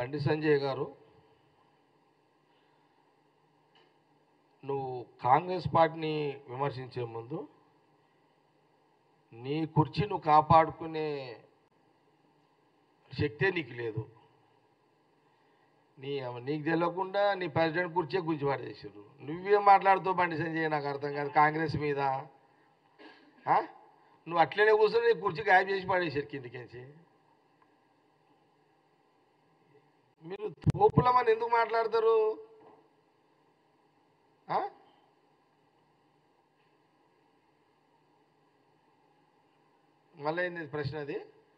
బండి సంజయ్ గారు నువ్వు కాంగ్రెస్ పార్టీని విమర్శించే ముందు నీ కుర్చీ నువ్వు కాపాడుకునే శక్తే నీకు లేదు నీ నీకు తెలియకుండా నీ ప్రెసిడెంట్ కుర్చీ గురించి పడేసారు నువ్వేం మాట్లాడుతావు బండి సంజయ్ నాకు అర్థం కాదు కాంగ్రెస్ మీద ఆ? నువ్వు అట్లనే కూర్చొని నీ కుర్చీ గాయబ్ చేసి పడేసారు కిందికించి మీరు తోపులమని ఎందుకు మాట్లాడతారు ఆ? మళ్ళీ ఏంది ప్రశ్న అది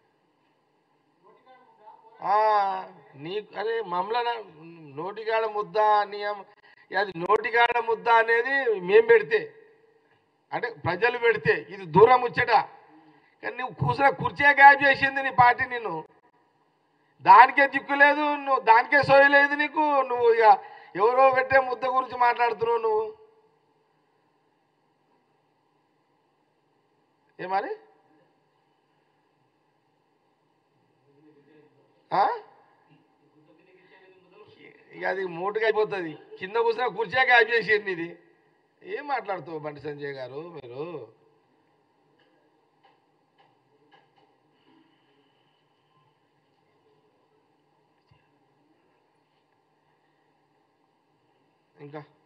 ఆ, నీ అరే మమ్మల్ని నోటికాడ ముద్ద నీ అమ్మ- అది నోటికాడ ముద్ద అనేది మేం పెడితే అంటే ప్రజలు పెడితే ఇది దూరం ముచ్చట కానీ నువ్వు కూర్చున్న కుర్చీ గాయబ్ చేసింది నీ పార్టీ నిన్ను దానికే దిక్కు లేదు నువ్వు దానికే సోయలేదు నీకు నువ్వు ఇక ఎవరో పెట్టే ముద్ద గురించి మాట్లాడుతున్నావు నువ్వు ఏమని ఆ? ఇక అది మూటగా అయిపోతుంది కింద కూర్చున్న కుర్చీగా గాయబ్ చేసింది ఇది ఏం మాట్లాడుతావు బండి సంజయ్ గారు మీరు ఇంకా